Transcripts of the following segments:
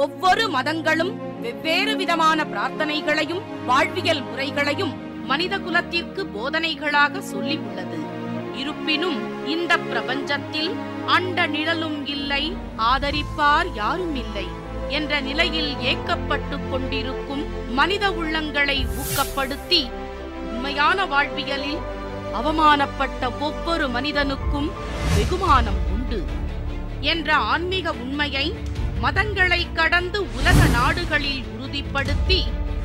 ஒவ்வொரு மதங்களும் வெவ்வேறு விதமான பிரார்த்தனைகளையும் வாழ்வியல் முறைகளையும் மனித குலத்திற்கு போதனைகளாக சொல்லி உள்ளது இருப்பினும் இந்த பிரபஞ்சத்தில் அண்ட நிழலும் இல்லை ஆதரிப்பார் யாரும் இல்லை என்ற நிலையில் ஏக்கப்பட்டுக் கொண்டிருக்கும் மனித உள்ளங்களை ஊக்கப்படுத்தி உண்மையான வாழ்வியலில் அவமானப்பட்ட ஒவ்வொரு மனிதனுக்கும் வெகுமானம் உண்டு என்ற ஆன்மீக உண்மையை மதங்களை கடந்து உலக நாடுகளில் உறுதிப்படுத்தி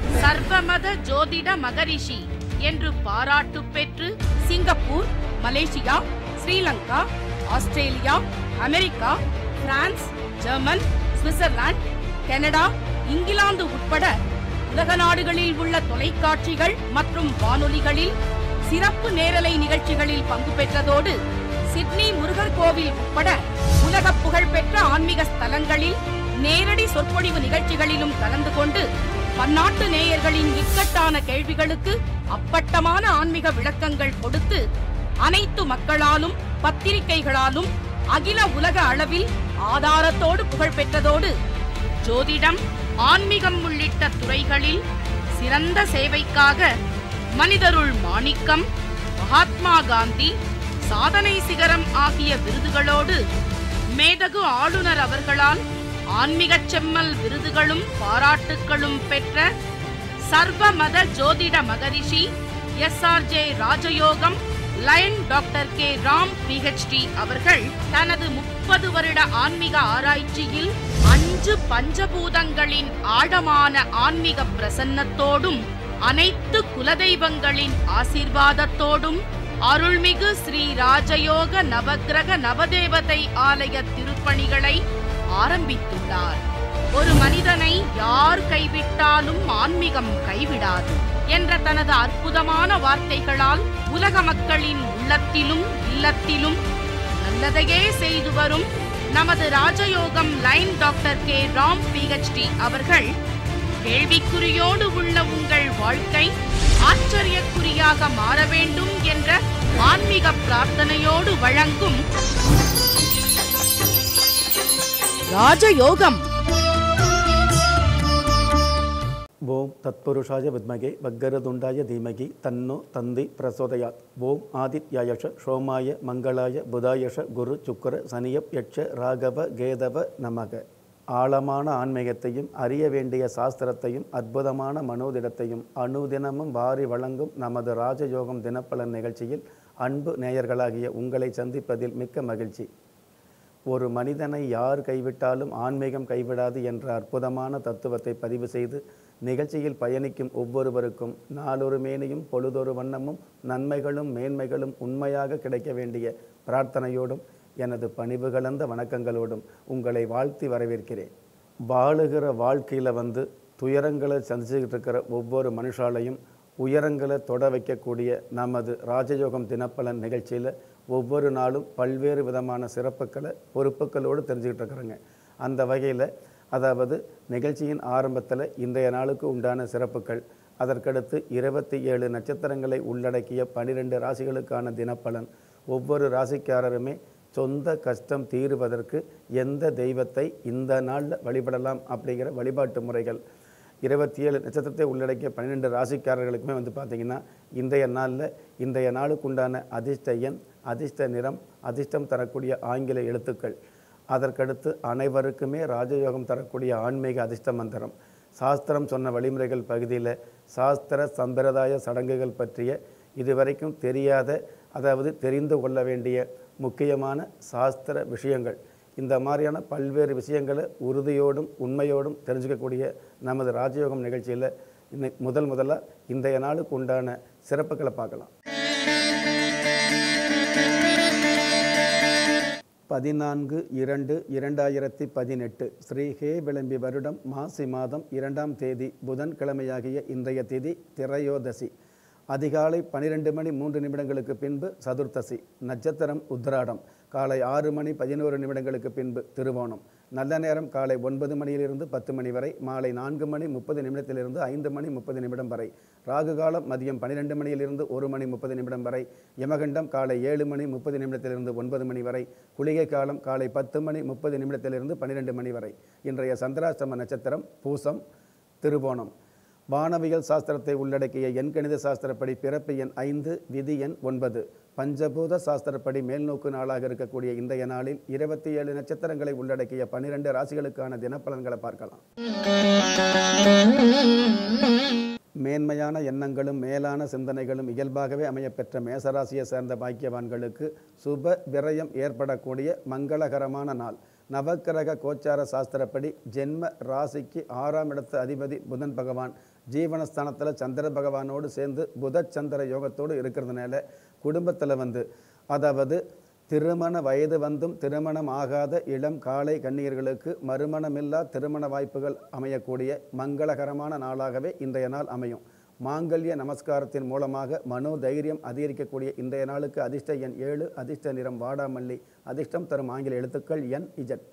சர்வமத ஜோதிட மகரிஷி என்று பாராட்டு பெற்று Singapore Malaysia Sri Lanka Australia America France German Switzerland Canada England உட்பட உலக நாடுகளில் உள்ள தொலைக்காட்சிகள் மற்றும் வானொலிகளில் சிறப்பு நேரலை நிகழ்ச்சிகளில் பங்கு பெற்றதோடு சிட்னி முருகர் கோவில் உட்பட உலக புகழ்பெற்ற ஆன்மீக ஸ்தலங்களில் நேரடி சொற்பொழிவு நிகழ்ச்சிகளிலும் கலந்து கொண்டு பன்னாட்டு நேயர்களின் இக்கட்டான கேள்விகளுக்கு அப்பட்டமான ஆன்மீக விளக்கங்கள் கொடுத்து அனைத்து மக்களாலும் பத்திரிகைகளாலும் அகில உலக அளவில் ஆதாரத்தோடு புகழ் பெற்றதோடு ஜோதிடம் ஆன்மீகம் உள்ளிட்ட துறைகளில் சிறந்த சேவைக்காக மனிதருள் மாணிக்கம் மகாத்மா காந்தி சாதனை சிகரம் ஆகிய விருதுகளோடு மேதகு ஆளுநர் அவர்களால் ஆன்மீகச் செம்மல் விருதுகளும் பாராட்டுக்களும் பெற்ற சர்வ மத ஜோதிட மகரிஷி S R J Rajayogam lion doctor K Ram PhD அவர்கள் தனது முப்பது வருட ஆன்மீக ஆராய்ச்சியில் அஞ்சு பஞ்சபூதங்களின் ஆழமான ஆன்மீக பிரசன்னத்தோடும் அனைத்து குலதெய்வங்களின் ஆசீர்வாதத்தோடும் அருள்மிகு ஸ்ரீ ராஜயோக நவக்கிரக நவதேவதை ஆலய திருப்பணிகளை ஆரம்பித்துள்ளார் ஒரு மனிதனை யார் கைவிட்டாலும் ஆன்மீகம் கைவிடாது என்ற தனது அற்புதமான வார்த்தைகளால் உலக மக்களின் உள்ளத்திலும் இல்லத்திலும் நல்லதையே செய்து வரும் நமது Rajayogam lion doctor K Ram PhD அவர்கள் கேள்விக்குறியோடு உள்ள உங்கள் வாழ்க்கை ஆச்சரியக்குறியாக மாற வேண்டும் என்ற ஆன்மீக பிரார்த்தனையோடு வழங்கும் ராஜயோகம் ஓம் தத்புருஷாய வித்மகே வக்கரதுண்டாய தீமகி தன்னோ தந்தி பிரசோதயாத் ஓம் ஆதித்யாயஷ சோமாய மங்களாய புதாயஷ குரு சுக்கர சனியப் யட்ச ராகவ கேதவ நமக ஆழமான ஆன்மீகத்தையும் அறிய வேண்டிய சாஸ்திரத்தையும் அற்புதமான மனோதிடத்தையும் அனுதினமும் வாரி வழங்கும் நமது ராஜயோகம் தினப்பலன் நிகழ்ச்சியில் அன்பு நேயர்களாகிய உங்களை சந்திப்பதில் மிக்க மகிழ்ச்சி ஒரு மனிதனை யார் கைவிட்டாலும் ஆன்மீகம் கைவிடாது என்ற அற்புதமான தத்துவத்தை பதிவு செய்து நிகழ்ச்சியில் பயணிக்கும் ஒவ்வொருவருக்கும் நாளொரு மேனியும் பொழுதொரு வண்ணமும் நன்மைகளும் மேன்மைகளும் உண்மையாக கிடைக்க வேண்டிய பிரார்த்தனையோடும் எனது பணிவு கலந்த வணக்கங்களோடும் உங்களை வாழ்த்தி வரவேற்கிறேன் வாழுகிற வாழ்க்கையில் வந்து துயரங்களை சந்திச்சுக்கிட்டு இருக்கிற ஒவ்வொரு மனுஷாலையும் உயரங்களை தொட வைக்கக்கூடிய நமது ராஜயோகம் தினப்பலன் நிகழ்ச்சியில் ஒவ்வொரு நாளும் பல்வேறு விதமான சிறப்புகளை பொறுப்புகளோடு தெரிஞ்சுக்கிட்டு இருக்கிறோங்க அந்த வகையில் அதாவது நிகழ்ச்சியின் ஆரம்பத்தில் இன்றைய நாளுக்கு உண்டான சிறப்புகள் அதற்கடுத்து இருபத்தி ஏழு நட்சத்திரங்களை உள்ளடக்கிய பனிரெண்டு ராசிகளுக்கான தினப்பலன் ஒவ்வொரு ராசிக்காரருமே சொந்த கஷ்டம் தீருவதற்கு எந்த தெய்வத்தை இந்த நாளில் வழிபடலாம் அப்படிங்கிற வழிபாட்டு முறைகள் இருபத்தி ஏழு நட்சத்திரத்தை உள்ளடக்கிய பன்னிரெண்டு ராசிக்காரர்களுக்குமே வந்து பார்த்திங்கன்னா இன்றைய நாளில் இன்றைய நாளுக்குண்டான அதிர்ஷ்ட எண் அதிர்ஷ்ட நிறம் அதிர்ஷ்டம் தரக்கூடிய ஆங்கில எழுத்துக்கள் அதற்கடுத்து அனைவருக்குமே ராஜயோகம் தரக்கூடிய ஆன்மீக அதிர்ஷ்ட மந்திரம் சாஸ்திரம் சொன்ன வழிமுறைகள் பகுதியில் சாஸ்திர சம்பிரதாய சடங்குகள் பற்றிய இதுவரைக்கும் தெரியாத அதாவது தெரிந்து கொள்ள வேண்டிய முக்கியமான சாஸ்திர விஷயங்கள் இந்த மாதிரியான பல்வேறு விஷயங்களை உறுதியோடும் உண்மையோடும் தெரிஞ்சுக்கக்கூடிய நமது ராஜயோகம் நிகழ்ச்சியில் இன்னைக்கு முதல் முதலாக இன்றைய நாளுக்கு உண்டான சிறப்புகளை பார்க்கலாம் பதினான்கு இரண்டு இரண்டாயிரத்தி பதினெட்டு ஸ்ரீ ஹே விளம்பி வருடம் மாசி மாதம் இரண்டாம் தேதி புதன்கிழமையாகிய இன்றைய திதி திரையோதசி அதிகாலை பனிரெண்டு மணி மூன்று நிமிடங்களுக்கு பின்பு சதுர்த்தசி நட்சத்திரம் உத்ராடம் காலை ஆறு மணி பதினோரு நிமிடங்களுக்கு பின்பு திருவோணம் நல்ல நேரம் காலை ஒன்பது மணியிலிருந்து பத்து மணி வரை மாலை நான்கு மணி முப்பது நிமிடத்திலிருந்து ஐந்து மணி முப்பது நிமிடம் வரை ராகு காலம் மதியம் பன்னிரெண்டு மணியிலிருந்து ஒரு மணி முப்பது நிமிடம் வரை யமகண்டம் காலை ஏழு மணி முப்பது நிமிடத்திலிருந்து ஒன்பது மணி வரை குளிகை காலம் காலை பத்து மணி முப்பது நிமிடத்திலிருந்து பன்னிரெண்டு மணி வரை இன்றைய சந்திராஷ்டம நட்சத்திரம் பூசம் திருவோணம் வானவியல் சாஸ்திரத்தை உள்ளடக்கிய எண்கணித சாஸ்திரப்படி பிறப்பு எண் ஐந்து விதி எண் ஒன்பது பஞ்சபூத சாஸ்திரப்படி மேல்நோக்கு நாளாக இருக்கக்கூடிய இன்றைய நாளில் இருபத்தி ஏழு நட்சத்திரங்களை உள்ளடக்கிய பன்னிரண்டு ராசிகளுக்கான தினப்பலன்களை பார்க்கலாம் மேன்மையான எண்ணங்களும் மேலான சிந்தனைகளும் இயல்பாகவே அமையப்பெற்ற மேசராசியை சேர்ந்த பாக்கியவான்களுக்கு சுப விரயம் ஏற்படக்கூடிய மங்களகரமான நாள் நவக்கிரக கோச்சார சாஸ்திரப்படி ஜென்ம ராசிக்கு ஆறாம் இடத்து அதிபதி புதன் பகவான் ஜீவனஸ்தானத்தில் சந்திர பகவானோடு சேர்ந்து புத சந்திர யோகத்தோடு இருக்கிறதுனால குடும்பத்தில் வந்து அதாவது திருமண வயது வந்தும் திருமணம் ஆகாத இளம் காலை கன்னியர்களுக்கு மறுமணமில்லா திருமண வாய்ப்புகள் அமையக்கூடிய மங்களகரமான நாளாகவே இன்றைய நாள் அமையும் மாங்கல்ய நமஸ்காரத்தின் மூலமாக மனோ தைரியம் அதிகரிக்கக்கூடிய இன்றைய நாளுக்கு அதிர்ஷ்ட எண் ஏழு அதிர்ஷ்ட நிறம் வாடாமல்லி அதிர்ஷ்டம் தரும் ஆங்கில எழுத்துக்கள் என் இஜட்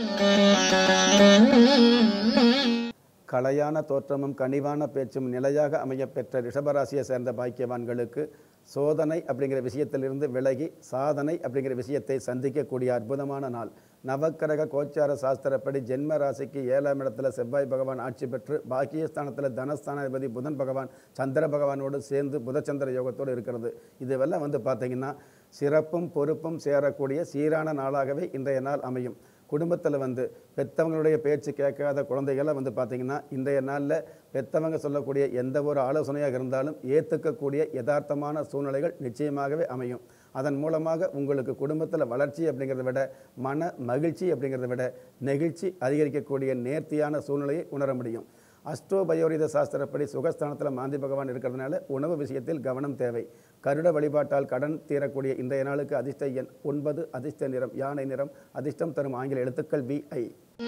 கலையான தோற்றமும் கனிவான பேச்சும் நிலையாக அமையப்பெற்ற ரிஷபராசியை சேர்ந்த பாக்கியவான்களுக்கு சோதனை அப்படிங்கிற விஷயத்திலிருந்து விலகி சாதனை அப்படிங்கிற விஷயத்தை சந்திக்கக்கூடிய அற்புதமான நாள் நவக்கிரக கோச்சார சாஸ்திரப்படி ஜென்ம ராசிக்கு ஏழாம் இடத்துல செவ்வாய் பகவான் ஆட்சி பெற்று பாக்கியஸ்தானத்தில் தனஸ்தானாதிபதி புதன் பகவான் சந்திர பகவானோடு சேர்ந்து புதச்சந்திர யோகத்தோடு இருக்கிறது இதுவெல்லாம் வந்து பார்த்தீங்கன்னா சிறப்பும் பொறுப்பும் சேரக்கூடிய சீரான நாளாகவே இன்றைய நாள் அமையும் குடும்பத்தில் வந்து பெற்றவங்களுடைய பேச்சு கேட்காத குழந்தைகளை வந்து பார்த்திங்கன்னா இன்றைய நாளில் பெற்றவங்க சொல்லக்கூடிய எந்த ஒரு ஆலோசனையாக இருந்தாலும் ஏற்றுக்கக்கூடிய யதார்த்தமான சூழ்நிலைகள் நிச்சயமாகவே அமையும் அதன் மூலமாக உங்களுக்கு குடும்பத்தில் வளர்ச்சி அப்படிங்கிறத விட மன மகிழ்ச்சி அப்படிங்கிறத விட நெகிழ்ச்சி அதிகரிக்கக்கூடிய நேர்த்தியான சூழ்நிலையை உணர முடியும் அஸ்ட்ரோபயோரித சாஸ்திரப்படி சுகஸ்தானத்தில் மாந்தி பகவான் இருக்கிறதுனால உணவு விஷயத்தில் கவனம் தேவை கருட வழிபாட்டால் கடன் தீரக்கூடிய இன்றைய நாளுக்கு அதிர்ஷ்ட எண் ஒன்பது அதிர்ஷ்ட நிறம் யானை நிறம் அதிர்ஷ்டம் தரும் ஆங்கில எழுத்துக்கள் பி ஐ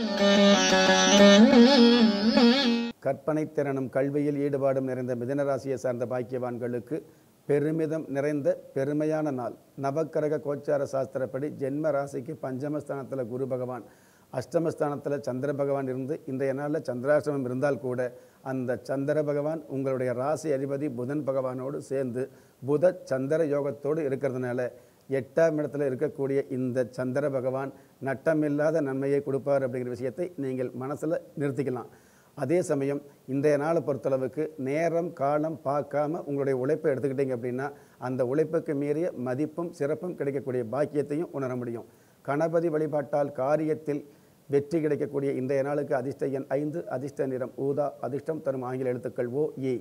கற்பனை திறனும் கல்வியில் ஈடுபாடும் நிறைந்த மிதனராசியை சார்ந்த பாக்கியவான்களுக்கு பெருமிதம் நிறைந்த பெருமையான நாள் நவக்கிரக கோச்சார சாஸ்திரப்படி ஜென்ம ராசிக்கு பஞ்சமஸ்தானத்தில் குரு பகவான் அஷ்டமஸ்தானத்தில் சந்திர பகவான் இருந்து இன்றைய நாளில் சந்திராஷ்டமம் இருந்தால் கூட அந்த சந்திர பகவான் உங்களுடைய ராசி அதிபதி புதன் பகவானோடு சேர்ந்து புத சந்திர யோகத்தோடு இருக்கிறதுனால எட்டாம் இடத்துல இருக்கக்கூடிய இந்த சந்திர பகவான் நட்டமில்லாத நன்மையை கொடுப்பார் அப்படிங்கிற விஷயத்தை நீங்கள் மனசில் நிறுத்திக்கலாம் அதே சமயம் இன்றைய நாளை பொறுத்தளவுக்கு நேரம் காலம் பார்க்காம உங்களுடைய உழைப்பை எடுத்துக்கிட்டீங்க அப்படின்னா அந்த உழைப்புக்கு மீறிய மதிப்பும் சிறப்பும் கிடைக்கக்கூடிய பாக்கியத்தையும் உணர முடியும் கணபதி வழிபாட்டால் காரியத்தில் வெற்றி கிடைக்கக்கூடிய இன்றைய நாளுக்கு அதிர்ஷ்ட எண் ஐந்து அதிர்ஷ்ட நிறம் ஊதா அதிர்ஷ்டம் தரும் ஆங்கில எழுத்துக்கள் ஓ ஏ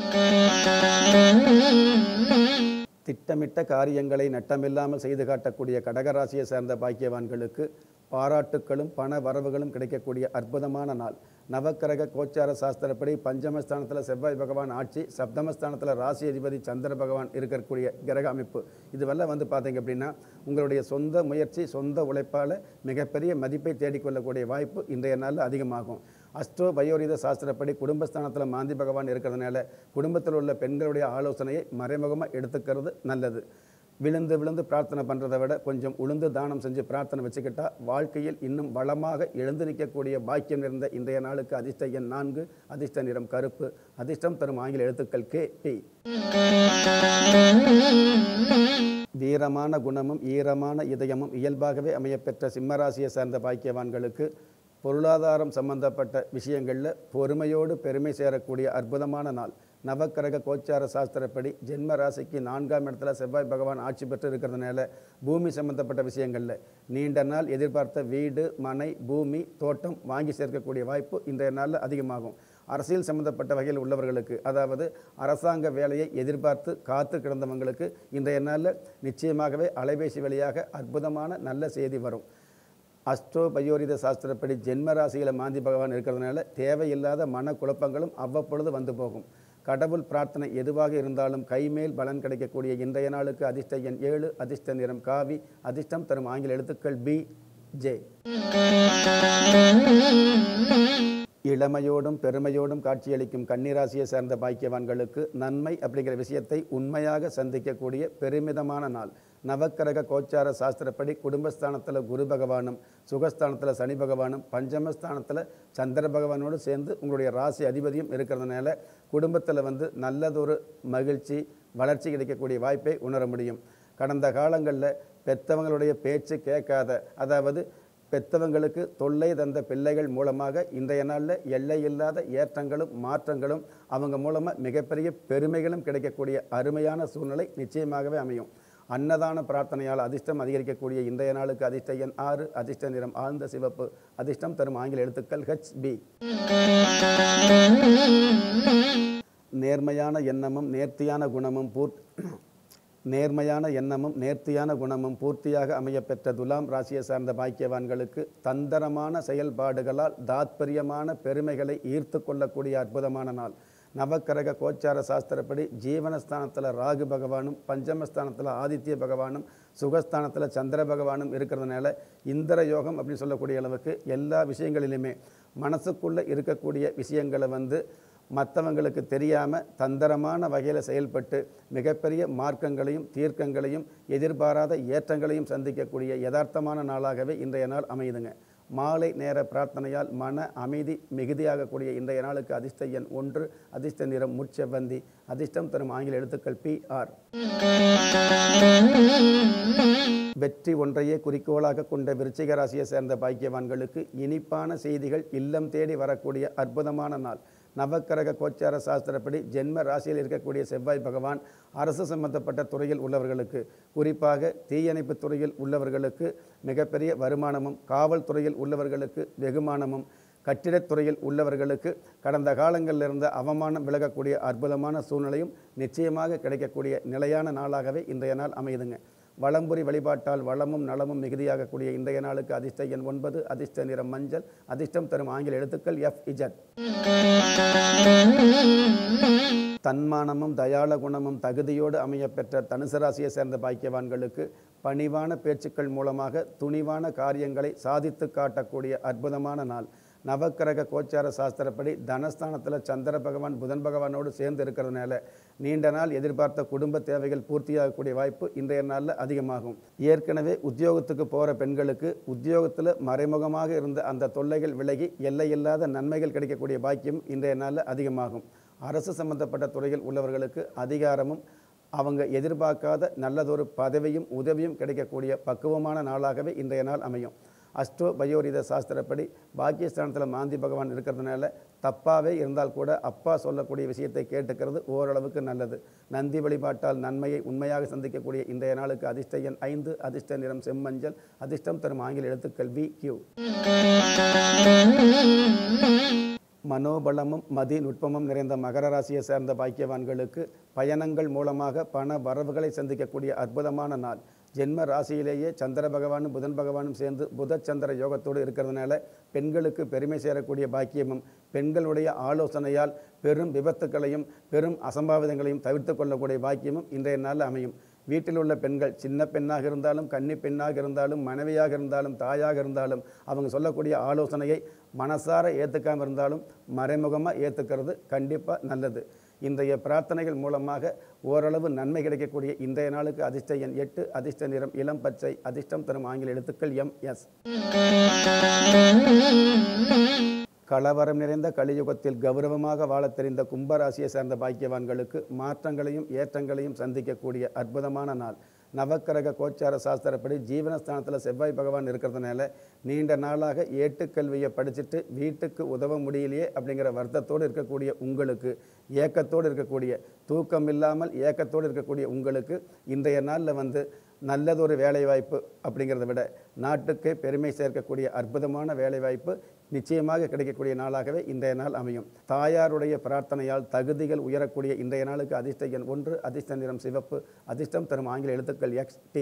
திட்டமிட்ட காரியங்களை நட்டமில்லாமல் செய்து காட்டக்கூடிய கடகராசியை சேர்ந்த பாக்கியவான்களுக்கு பாராட்டுக்களும் பண வரவுகளும் கிடைக்கக்கூடிய அற்புதமான நாள் நவக்கிரக கோச்சார சாஸ்திரப்படி பஞ்சமஸ்தானத்தில் செவ்வாய் பகவான் ஆட்சி சப்தமஸ்தானத்தில் ராசி அதிபதி சந்திர பகவான் இருக்கக்கூடிய கிரக அமைப்பு இதுவெல்லாம் வந்து பார்த்தீங்க அப்படின்னா உங்களுடைய சொந்த முயற்சி சொந்த உழைப்பால் மிகப்பெரிய மதிப்பை தேடிக்கொள்ளக்கூடிய வாய்ப்பு இன்றைய நாளில் அதிகமாகும் அஸ்ட்ரோ பயோரித சாஸ்திரப்படி குடும்பஸ்தானத்தில் மாந்தி பகவான் இருக்கிறதுனால குடும்பத்தில் உள்ள பெண்களுடைய ஆலோசனையை மறைமுகமாக எடுத்துக்கிறது நல்லது விழுந்து விழுந்து பிரார்த்தனை பண்ணுறதை விட கொஞ்சம் உளுந்து தானம் செஞ்சு பிரார்த்தனை வச்சுக்கிட்டா வாழ்க்கையில் இன்னும் வளமாக எழுந்து நிற்கக்கூடிய பாக்கியம் நிறைந்த இன்றைய நாளுக்கு அதிர்ஷ்ட எண் நான்கு அதிர்ஷ்ட நிறம் கருப்பு அதிர்ஷ்டம் தரும் ஆங்கில எழுத்துக்கள் கே பி வீரமான குணமும் ஈரமான இதயமும் இயல்பாகவே அமையப்பெற்ற சிம்மராசியை சேர்ந்த பாக்கியவான்களுக்கு பொருளாதாரம் சம்பந்தப்பட்ட விஷயங்களில் பொறுமையோடு பெருமை சேரக்கூடிய அற்புதமான நாள் நவக்கிரக கோச்சார சாஸ்திரப்படி ஜென்ம ராசிக்கு நான்காம் இடத்துல செவ்வாய் பகவான் ஆட்சி பெற்று இருக்கிறதுனால பூமி சம்பந்தப்பட்ட விஷயங்களில் நீண்ட நாள் எதிர்பார்த்த வீடு மனை பூமி தோட்டம் வாங்கி சேர்க்கக்கூடிய வாய்ப்பு இன்றைய நாளில் அதிகமாகும் அரசியல் சம்பந்தப்பட்ட வகையில் உள்ளவர்களுக்கு அதாவது அரசாங்க வேலையை எதிர்பார்த்து காத்து கிடந்தவங்களுக்கு இன்றைய நாளில் நிச்சயமாகவே அலைபேசி வழியாக அற்புதமான நல்ல செய்தி வரும் அஸ்ட்ரோ பயோரித சாஸ்திரப்படி ஜென்ம ராசியில் மாந்தி பகவான் இருக்கிறதுனால தேவையில்லாத மன குழப்பங்களும் அவ்வப்பொழுது வந்து போகும் கடவுள் பிரார்த்தனை எதுவாக இருந்தாலும் கைமேல் பலன் கிடைக்கக்கூடிய இன்றைய நாளுக்கு அதிர்ஷ்ட எண் ஏழு அதிர்ஷ்ட நிறம் காவி அதிர்ஷ்டம் தரும் ஆங்கில எழுத்துக்கள் பி ஜே இளமையோடும் பெருமையோடும் காட்சியளிக்கும் கன்னிராசியை சேர்ந்த பாக்கியவான்களுக்கு நன்மை அப்படிங்கிற விஷயத்தை உண்மையாக சந்திக்கக்கூடிய பெருமிதமான நாள் நவக்கிரக கோச்சார சாஸ்திரப்படி குடும்பஸ்தானத்தில் குரு பகவானும் சுகஸ்தானத்தில் சனி பகவானும் பஞ்சமஸ்தானத்தில் சந்திர பகவானோடு சேர்ந்து உங்களுடைய ராசி அதிபதியும் இருக்கிறதுனால குடும்பத்தில் வந்து நல்லதொரு மகிழ்ச்சி வளர்ச்சி கிடைக்கக்கூடிய வாய்ப்பை உணர முடியும் கடந்த காலங்களில் பெத்தவங்களுடைய பேச்சு கேட்காத அதாவது பெத்தவங்களுக்கு தொல்லை தந்த பிள்ளைகள் மூலமாக இன்றைய நாளில் எல்லை இல்லாத ஏற்றங்களும் மாற்றங்களும் அவங்க மூலமாக மிகப்பெரிய பெருமைகளும் கிடைக்கக்கூடிய அருமையான சூழ்நிலை நிச்சயமாகவே அமையும் அன்னதான பிரார்த்தனையால் அதிர்ஷ்டம் அதிகரிக்கக்கூடிய இன்றைய நாளுக்கு அதிர்ஷ்ட எண் ஆறு அதிர்ஷ்ட நிறம் ஆழ்ந்த சிவப்பு அதிர்ஷ்டம் தரும் ஆங்கில எழுத்துக்கள் ஹெச் பி நேர்மையான எண்ணமும் நேர்த்தியான குணமும் பூர் நேர்மையான எண்ணமும் நேர்த்தியான குணமும் பூர்த்தியாக அமையப்பெற்ற துலாம் ராசியை சார்ந்த பாக்கியவான்களுக்கு தந்திரமான செயல்பாடுகளால் தாத்பரியமான பெருமைகளை ஈர்த்து கொள்ளக்கூடிய அற்புதமான நாள் நவக்கிரக கோச்சார சாஸ்திரப்படி ஜீவனஸ்தானத்தில் ராகு பகவானும் பஞ்சமஸ்தானத்தில் ஆதித்ய பகவானும் சுகஸ்தானத்தில் சந்திர பகவானும் இருக்கிறதுனால இந்திர யோகம் அப்படின்னு சொல்லக்கூடிய அளவுக்கு எல்லா விஷயங்களிலுமே மனசுக்குள்ளே இருக்கக்கூடிய விஷயங்களை வந்து மற்றவங்களுக்கு தெரியாமல் தந்திரமான வகையில் செயல்பட்டு மிகப்பெரிய மார்க்கங்களையும் தீர்க்கங்களையும் எதிர்பாராத ஏற்றங்களையும் சந்திக்கக்கூடிய யதார்த்தமான நாளாகவே இன்றைய நாள் அமையுதுங்க மாலை நேர பிரார்த்தனையால் மன அமைதி மிகுதியாகக்கூடிய இன்றைய நாளுக்கு அதிர்ஷ்ட எண் ஒன்று அதிர்ஷ்ட நிறம் முட்செவ்வந்தி அதிர்ஷ்டம் தரும் ஆங்கில எழுத்துக்கள் பி ஆர் வெற்றி ஒன்றையே குறிக்கோளாக கொண்ட விருச்சிக ராசியை சேர்ந்த பாக்கியவான்களுக்கு இனிப்பான செய்திகள் இல்லம் தேடி வரக்கூடிய அற்புதமான நாள் நவக்கிரக கோச்சார சாஸ்திரப்படி ஜென்ம ராசியில் இருக்கக்கூடிய செவ்வாய் பகவான் அரசு சம்பந்தப்பட்ட துறையில் உள்ளவர்களுக்கு குறிப்பாக தீயணைப்பு துறையில் உள்ளவர்களுக்கு மிகப்பெரிய வருமானமும் காவல்துறையில் உள்ளவர்களுக்கு வெகுமானமும் கட்டிடத்துறையில் உள்ளவர்களுக்கு கடந்த காலங்களில் இருந்த அவமானம் விலகக்கூடிய அற்புதமான சூழ்நிலையும் நிச்சயமாக கிடைக்கக்கூடிய நிலையான நாளாகவே இன்றைய நாள் அமையுதுங்க வளம்புரி வழிபாட்டால் வளமும் நலமும் மிகுதியாகக்கூடிய இன்றைய நாளுக்கு அதிர்ஷ்ட எண் ஒன்பது அதிர்ஷ்ட நிறம் மஞ்சள் அதிர்ஷ்டம் தரும் ஆங்கில எழுத்துக்கள் எஃப் இஜட் தன்மானமும் தயாள குணமும் தகுதியோடு அமையப்பெற்ற தனுசு ராசியை சேர்ந்த பாக்கியவான்களுக்கு பணிவான பேச்சுக்கள் மூலமாக துணிவான காரியங்களை சாதித்து காட்டக்கூடிய அற்புதமான நாள் நவக்கிரக கோச்சார சாஸ்திரப்படி தனஸ்தானத்தில் சந்திர பகவான் புதன் பகவானோடு சேர்ந்து இருக்கிறதுனால நீண்ட நாள் எதிர்பார்த்த குடும்ப தேவைகள் பூர்த்தியாகக்கூடிய வாய்ப்பு இன்றைய நாளில் அதிகமாகும் ஏற்கனவே உத்தியோகத்துக்கு போகிற பெண்களுக்கு உத்தியோகத்தில் மறைமுகமாக இருந்த அந்த தொல்லைகள் விலகி எல்லையில்லாத நன்மைகள் கிடைக்கக்கூடிய பாக்கியம் இன்றைய நாளில் அதிகமாகும் அரசு சம்பந்தப்பட்ட துறையில் உள்ளவர்களுக்கு அதிகாரமும் அவங்க எதிர்பார்க்காத நல்லதொரு பதவியும் உதவியும் கிடைக்கக்கூடிய பக்குவமான நாளாகவே இன்றைய நாள் அமையும் அஸ்ட்ரோ பயோரித சாஸ்திரப்படி பாக்கியஸ்தானத்தில் மாந்தி பகவான் இருக்கிறதுனால தப்பாகவே இருந்தால் கூட அப்பா சொல்லக்கூடிய விஷயத்தை கேட்டுக்கிறது ஓரளவுக்கு நல்லது நந்தி வழிபாட்டால் நன்மையை உண்மையாக சந்திக்கக்கூடிய இன்றைய நாளுக்கு அதிர்ஷ்ட எண் ஐந்து அதிர்ஷ்ட நிறம் செம்மஞ்சள் அதிர்ஷ்டம் தரும் ஆங்கில எழுத்துக்கள் வி கியூ மனோபலமும் மதி நுட்பமும் நிறைந்த மகர ராசியை சேர்ந்த பாக்கியவான்களுக்கு பயணங்கள் மூலமாக பண வரவுகளை சந்திக்கக்கூடிய அற்புதமான நாள் ஜென்ம ராசியிலேயே சந்திர பகவானும் புதன் பகவானும் சேர்ந்து புத சந்திர யோகத்தோடு இருக்கிறதுனால பெண்களுக்கு பெருமை சேரக்கூடிய பாக்கியமும் பெண்களுடைய ஆலோசனையால் பெரும் விபத்துக்களையும் பெரும் அசம்பாவிதங்களையும் தவிர்த்து கொள்ளக்கூடிய பாக்கியமும் இன்றைய நாளில் அமையும் வீட்டில் உள்ள பெண்கள் சின்ன பெண்ணாக இருந்தாலும் கன்னி பெண்ணாக இருந்தாலும் மனைவியாக இருந்தாலும் தாயாக இருந்தாலும் அவங்க சொல்லக்கூடிய ஆலோசனையை மனசார ஏற்றுக்காமல் இருந்தாலும் மறைமுகமாக ஏற்றுக்கிறது கண்டிப்பாக நல்லது இன்றைய பிரார்த்தனைகள் மூலமாக ஓரளவு நன்மை கிடைக்கக்கூடிய இன்றைய நாளுக்கு அதிர்ஷ்ட எண் எட்டு அதிர்ஷ்ட நிறம் இளம் பச்சை அதிர்ஷ்டம் தரும் ஆங்கில எழுத்துக்கள் எம் எஸ் கலவரம் நிறைந்த கலியுகத்தில் கௌரவமாக வாழத் தெரிந்த கும்பராசியை சேர்ந்த பாக்கியவான்களுக்கு மாற்றங்களையும் ஏற்றங்களையும் சந்திக்கக்கூடிய அற்புதமான நாள் நவக்கிரக கோச்சார சாஸ்திரப்படி ஜீவனஸ்தானத்தில் செவ்வாய் பகவான் இருக்கிறதுனால நீண்ட நாளாக ஏட்டுக்கல்வியை படிச்சுட்டு வீட்டுக்கு உதவ முடியலையே அப்படிங்கிற வருத்தத்தோடு இருக்கக்கூடிய உங்களுக்கு ஏக்கத்தோடு இருக்கக்கூடிய தூக்கம் இல்லாமல் ஏக்கத்தோடு இருக்கக்கூடிய உங்களுக்கு இன்றைய நாளில் வந்து நல்லதொரு வேலைவாய்ப்பு அப்படிங்கிறத விட நாட்டுக்கே பெருமை சேர்க்கக்கூடிய அற்புதமான வேலைவாய்ப்பு நிச்சயமாக கிடைக்கக்கூடிய நாளாகவே இன்றைய நாள் அமையும் தாயாருடைய பிரார்த்தனையால் தகுதிகள் உயரக்கூடிய இன்றைய நாளுக்கு அதிர்ஷ்ட எண் ஒன்று அதிர்ஷ்ட நிறம் சிவப்பு அதிர்ஷ்டம் தரும் ஆங்கில எழுத்துக்கள் எக்ஸ் டி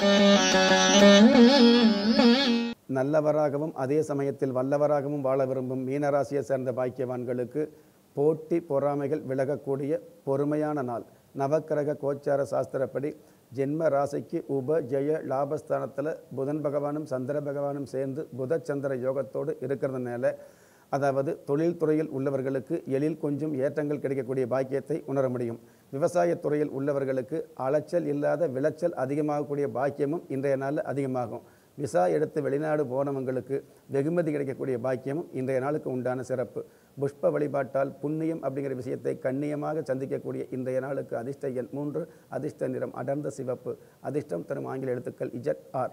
நல்லவராகவும் அதே சமயத்தில் வல்லவராகவும் வாழ விரும்பும் மீனராசியை சேர்ந்த பாக்கியவான்களுக்கு போட்டி பொறாமைகள் விலகக்கூடிய பொறுமையான நாள் நவக்கிரக கோச்சார சாஸ்திரப்படி ஜென்ம ராசிக்கு உப ஜெய லாபஸ்தானத்தில் புதன் பகவானும் சந்திர பகவானும் சேர்ந்து புத சந்திர யோகத்தோடு இருக்கிறதுனால அதாவது தொழில்துறையில் உள்ளவர்களுக்கு எழில் கொஞ்சம் ஏற்றங்கள் கிடைக்கக்கூடிய பாக்கியத்தை உணர முடியும் விவசாயத்துறையில் உள்ளவர்களுக்கு அலைச்சல் இல்லாத விளைச்சல் அதிகமாகக்கூடிய பாக்கியமும் இன்றைய நாளில் அதிகமாகும் விசா எடுத்து வெளிநாடு போனவங்களுக்கு வெகுமதி கிடைக்கக்கூடிய பாக்கியமும் இன்றைய நாளுக்கு உண்டான சிறப்பு புஷ்ப வழிபாட்டால் புண்ணியம் அப்படிங்கிற விஷயத்தை கண்ணியமாக சந்திக்கக்கூடிய இன்றைய நாளுக்கு அதிர்ஷ்ட எண் மூன்று அதிர்ஷ்ட நிறம் அடர்ந்த சிவப்பு அதிர்ஷ்டம் தரும் ஆங்கில எழுத்துக்கள் இஜட் ஆர்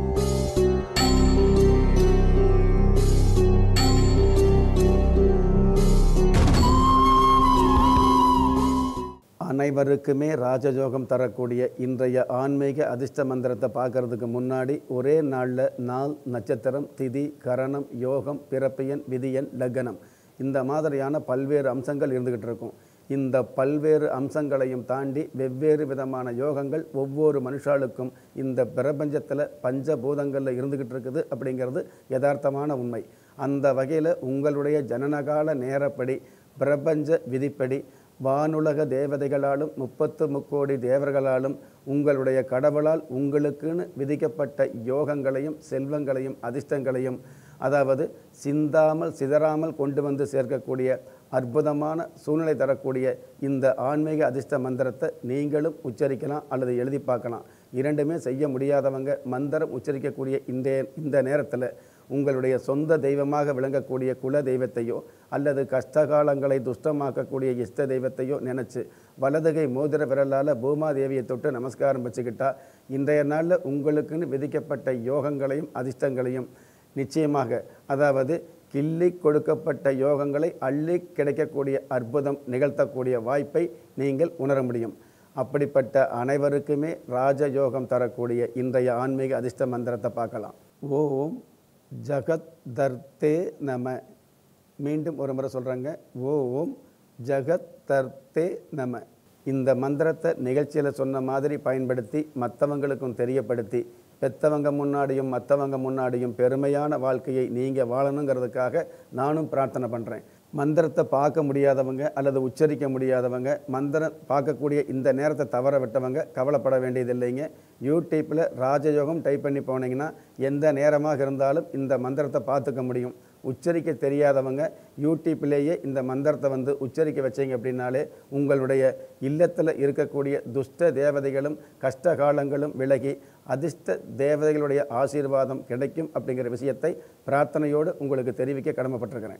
அனைவருக்குமே ராஜயோகம் தரக்கூடிய இன்றைய ஆன்மீக அதிர்ஷ்ட மந்திரத்தை பார்க்கறதுக்கு முன்னாடி ஒரே நாளில் நாள் நட்சத்திரம் திதி கரணம் யோகம் பிறப்பியன் விதியன் லக்னம் இந்த மாதிரியான பல்வேறு அம்சங்கள் இருந்துக்கிட்டு இருக்கும் இந்த பல்வேறு அம்சங்களையும் தாண்டி வெவ்வேறு விதமான யோகங்கள் ஒவ்வொரு மனுஷாளுக்கும் இந்த பிரபஞ்சத்தில் பஞ்சபூதங்களில் இருந்துக்கிட்டு இருக்குது அப்படிங்கிறது யதார்த்தமான உண்மை அந்த வகையில் உங்களுடைய ஜனனகால நேரப்படி பிரபஞ்ச விதிப்படி வானுலக தேவதைகளாலும் முப்பத்து முக்கோடி தேவர்களாலும் உங்களுடைய கடவுளால் உங்களுக்குன்னு விதிக்கப்பட்ட யோகங்களையும் செல்வங்களையும் அதிர்ஷ்டங்களையும் அதாவது சிந்தாமல் சிதறாமல் கொண்டு வந்து சேர்க்கக்கூடிய அற்புதமான சூழ்நிலை தரக்கூடிய இந்த ஆன்மீக அதிர்ஷ்ட மந்திரத்தை நீங்களும் உச்சரிக்கலாம் அல்லது எழுதி பார்க்கலாம் இரண்டுமே செய்ய முடியாதவங்க மந்திரம் உச்சரிக்கக்கூடிய இந்த இந்த நேரத்தில் உங்களுடைய சொந்த தெய்வமாக விளங்கக்கூடிய குல தெய்வத்தையோ அல்லது கஷ்டகாலங்களை துஷ்டமாக்கக்கூடிய இஷ்ட தெய்வத்தையோ நினச்சி வலதுகை மோதிர விரலால் பூமாதேவியை தொட்டு நமஸ்காரம் வச்சுக்கிட்டா இன்றைய நாளில் உங்களுக்குன்னு விதிக்கப்பட்ட யோகங்களையும் அதிர்ஷ்டங்களையும் நிச்சயமாக அதாவது கிள்ளி கொடுக்கப்பட்ட யோகங்களை அள்ளி கிடைக்கக்கூடிய அற்புதம் நிகழ்த்தக்கூடிய வாய்ப்பை நீங்கள் உணர முடியும் அப்படிப்பட்ட அனைவருக்குமே ராஜயோகம் தரக்கூடிய இன்றைய ஆன்மீக அதிர்ஷ்ட மந்திரத்தை பார்க்கலாம் ஓம் ஜகத் தர்த்தே நம மீண்டும் ஒரு முறை சொல்கிறாங்க ஓம் ஜகத் தர்த்தே நம இந்த மந்திரத்தை நிகழ்ச்சியில் சொன்ன மாதிரி பயன்படுத்தி மற்றவங்களுக்கும் தெரியப்படுத்தி பெத்தவங்க முன்னாடியும் மற்றவங்க முன்னாடியும் பெருமையான வாழ்க்கையை நீங்கள் வாழணுங்கிறதுக்காக நானும் பிரார்த்தனை பண்ணுறேன் மந்திரத்தை பார்க்க முடியாதவங்க அல்லது உச்சரிக்க முடியாதவங்க மந்திரம் பார்க்கக்கூடிய இந்த நேரத்தை தவற விட்டவங்க கவலைப்பட வேண்டியதில்லைங்க யூடியூப்பில் ராஜயோகம் டைப் பண்ணி போனீங்கன்னா எந்த நேரமாக இருந்தாலும் இந்த மந்திரத்தை பார்த்துக்க முடியும் உச்சரிக்க தெரியாதவங்க யூடியூப்லேயே இந்த மந்திரத்தை வந்து உச்சரிக்க வச்சீங்க அப்படின்னாலே உங்களுடைய இல்லத்தில் இருக்கக்கூடிய துஷ்ட தேவதைகளும் கஷ்ட காலங்களும் விலகி அதிர்ஷ்ட தேவதைகளுடைய ஆசீர்வாதம் கிடைக்கும் அப்படிங்கிற விஷயத்தை பிரார்த்தனையோடு உங்களுக்கு தெரிவிக்க கடமைப்பட்டிருக்கிறேன்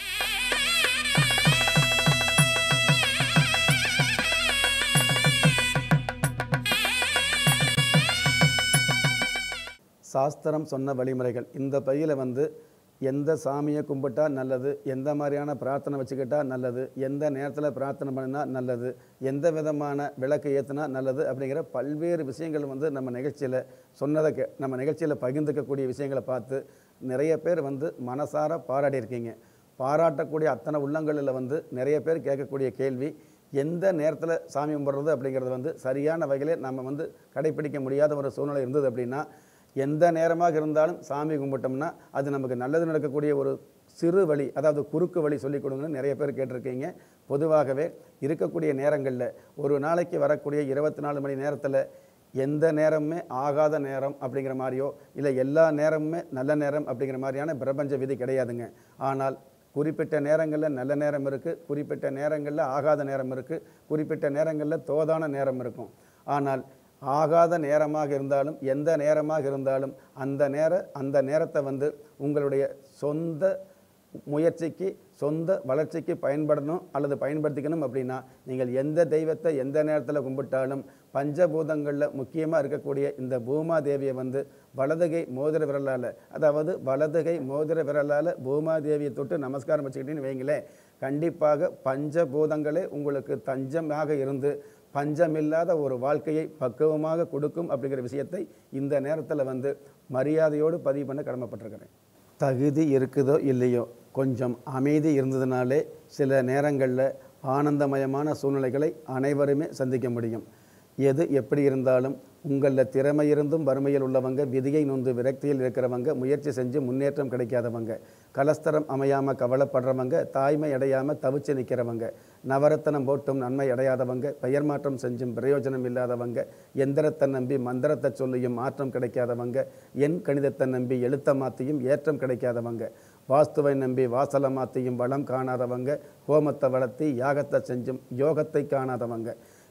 சாஸ்திரம் சொன்ன வழிமுறைகள் இந்த பையில் வந்து எந்த சாமியை கும்பிட்டா நல்லது எந்த மாதிரியான பிரார்த்தனை வச்சுக்கிட்டா நல்லது எந்த நேரத்தில் பிரார்த்தனை பண்ணினா நல்லது எந்த விதமான விளக்கு ஏற்றினா நல்லது அப்படிங்கிற பல்வேறு விஷயங்கள் வந்து நம்ம நிகழ்ச்சியில் சொன்னதை கே நம்ம நிகழ்ச்சியில் பகிர்ந்துக்கக்கூடிய விஷயங்களை பார்த்து நிறைய பேர் வந்து மனசார பாராட்டி இருக்கீங்க பாராட்டக்கூடிய அத்தனை உள்ளங்களில் வந்து நிறைய பேர் கேட்கக்கூடிய கேள்வி எந்த நேரத்தில் சாமி கும்பிட்றது அப்படிங்கிறது வந்து சரியான வகையில் நம்ம வந்து கடைப்பிடிக்க முடியாத ஒரு சூழ்நிலை இருந்தது அப்படின்னா எந்த நேரமாக இருந்தாலும் சாமி கும்பிட்டோம்னா அது நமக்கு நல்லது நடக்கக்கூடிய ஒரு சிறு வழி அதாவது குறுக்கு வழி சொல்லிக் கொடுங்கன்னு நிறைய பேர் கேட்டிருக்கீங்க பொதுவாகவே இருக்கக்கூடிய நேரங்களில் ஒரு நாளைக்கு வரக்கூடிய இருபத்தி நாலு மணி நேரத்தில் எந்த நேரமுமே ஆகாத நேரம் அப்படிங்கிற மாதிரியோ இல்லை எல்லா நேரமுமே நல்ல நேரம் அப்படிங்கிற மாதிரியான பிரபஞ்ச விதி கிடையாதுங்க ஆனால் குறிப்பிட்ட நேரங்களில் நல்ல நேரம் இருக்குது குறிப்பிட்ட நேரங்களில் ஆகாத நேரம் இருக்குது குறிப்பிட்ட நேரங்களில் தோதான நேரம் இருக்கும் ஆனால் ஆகாத நேரமாக இருந்தாலும் எந்த நேரமாக இருந்தாலும் அந்த நேர அந்த நேரத்தை வந்து உங்களுடைய சொந்த முயற்சிக்கு சொந்த வளர்ச்சிக்கு பயன்படணும் அல்லது பயன்படுத்திக்கணும் அப்படின்னா நீங்கள் எந்த தெய்வத்தை எந்த நேரத்தில் கும்பிட்டாலும் பஞ்சபூதங்களில் முக்கியமாக இருக்கக்கூடிய இந்த பூமாதேவியை வந்து வலதுகை மோதிர விரலால் அதாவது வலதுகை மோதிர விரலால் பூமாதேவியை தொட்டு நமஸ்காரம் வச்சுக்கிட்டீங்கன்னு வைங்களேன் கண்டிப்பாக பஞ்சபூதங்களே உங்களுக்கு தஞ்சமாக இருந்து பஞ்சமில்லாத ஒரு வாழ்க்கையை பக்குவமாக கொடுக்கும் அப்படிங்கிற விஷயத்தை இந்த நேரத்தில் வந்து மரியாதையோடு பதிவு பண்ண கடமைப்பட்டிருக்கிறேன் தகுதி இருக்குதோ இல்லையோ கொஞ்சம் அமைதி இருந்ததுனாலே சில நேரங்களில் ஆனந்தமயமான சூழ்நிலைகளை அனைவருமே சந்திக்க முடியும் எது எப்படி இருந்தாலும் உங்களில் திறமை இருந்தும் வறுமையில் உள்ளவங்க விதியை நொந்து விரக்தியில் இருக்கிறவங்க முயற்சி செஞ்சு முன்னேற்றம் கிடைக்காதவங்க கலஸ்தரம் அமையாமல் கவலைப்படுறவங்க தாய்மை அடையாமல் தவிச்சு நிற்கிறவங்க நவரத்தனம் போட்டும் நன்மை அடையாதவங்க பெயர் மாற்றம் செஞ்சும் பிரயோஜனம் இல்லாதவங்க எந்திரத்தை நம்பி மந்திரத்தை சொல்லியும் மாற்றம் கிடைக்காதவங்க எண் கணிதத்தை நம்பி எழுத்த மாற்றியும் ஏற்றம் கிடைக்காதவங்க வாஸ்துவை நம்பி வாசலை மாற்றியும் வளம் காணாதவங்க ஹோமத்தை வளர்த்தி யாகத்தை செஞ்சும் யோகத்தை காணாதவங்க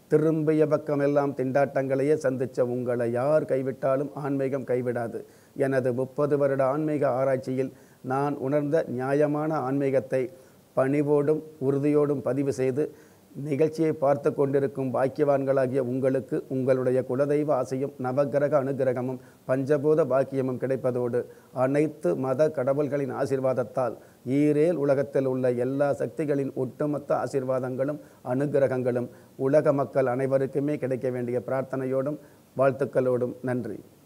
திரும்பிய பக்கமெல்லாம் திண்டாட்டங்களையே சந்தித்த உங்களை யார் கைவிட்டாலும் ஆன்மீகம் கைவிடாது எனது முப்பது வருட ஆன்மீக ஆராய்ச்சியில் நான் உணர்ந்த நியாயமான ஆன்மீகத்தை பணிவோடும் உறுதியோடும் பதிவு செய்து நிகழ்ச்சியை பார்த்து கொண்டிருக்கும் பாக்கியவான்களாகிய உங்களுக்கு உங்களுடைய குலதெய்வ ஆசையும் நவகிரக அனுகிரகமும் பஞ்சபூத பாக்கியமும் கிடைப்பதோடு அனைத்து மத கடவுள்களின் ஆசீர்வாதத்தால் ஈரேல் உலகத்தில் உள்ள எல்லா சக்திகளின் ஒட்டுமொத்த ஆசீர்வாதங்களும் அனுகிரகங்களும் உலக மக்கள் அனைவருக்குமே கிடைக்க வேண்டிய பிரார்த்தனையோடும் வாழ்த்துக்களோடும் நன்றி